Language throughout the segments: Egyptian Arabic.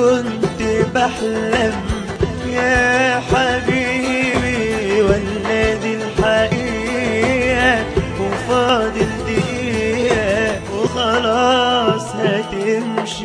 كنت بحلم يا حبيبي ولا دي الحقيقة وفاضل دقيقة وخلاص هتمشي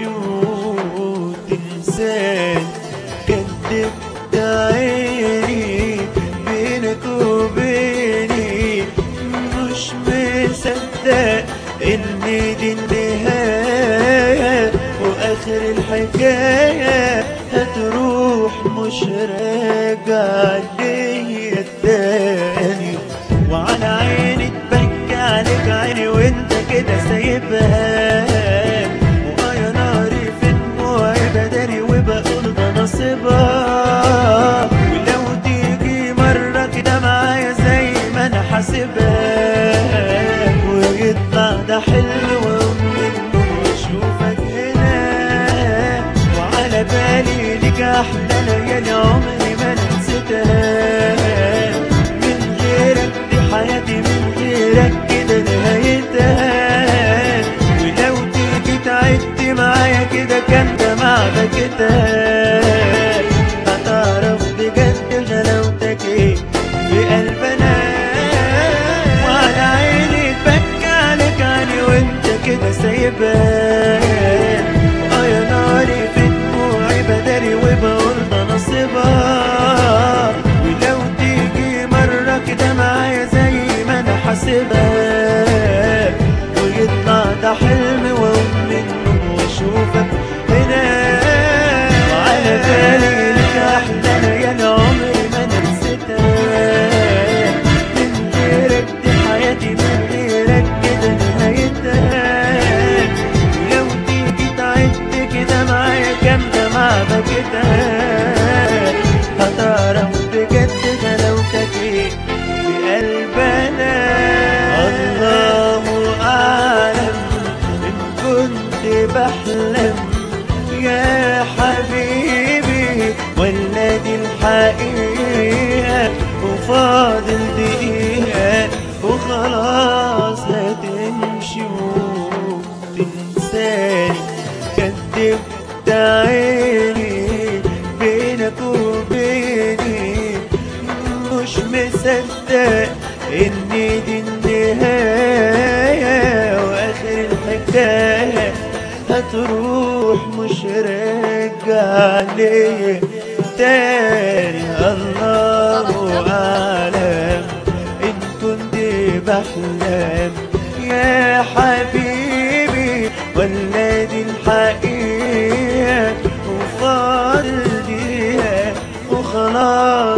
وتنساني كدبت عيني بينك وبيني مش مصدق ان دي النهاية واخر الحكاية هتروح مش راجع ليا تاني وعلى عيني تبكي عليك عيني وانت كده سايبها ويا ناري في دموعي بداري وبقول ده نصيبها ولو تيجي مرة كده معايا زي ما انا حاسبها ويطلع ده حلم ومن واشوفك هنا وعلى بالي ليك احلى ليالي عمري ما نسيتها من غيرك دي حياتي من غيرك كده نهايتها ولو تيجي تعدي معايا كده كان ده معبكتها هتعرف بجد غلاوتك ايه في قلبنا وعلى عيني تبكى عليك عني وانت كده سايبها اه يا ناري في دموعي بداري وبقول ده نصيبها ولو تيجي مرة كده معايا زي ما انا حاسبها ويطلع ده حلم واقوم منه واشوفك هنا وعلى بالي لك احلى ليالي عمري ما انا نسيتها من غيرك دي حياتي من غيرك كده نهايتها ولو تيجي تعد كده معايا كام دمعة بكتها هتعرف بجد غلاوتك ايه في قلبنا الله اعلم ان كنت بحلم يا حبيبي ولا دي الحقيقة وفاضل دقيقة وخلاص هتمشي وتنساني كدبت عيني بينك وبيني مش مصدق ان دي النهاية واخر الحكاية هتروح مش راجع ليه تاني الله اعلم ان كنت بحلم يا حبيبي ولا دي الحقيقة وفاضل دقيقة وخلاص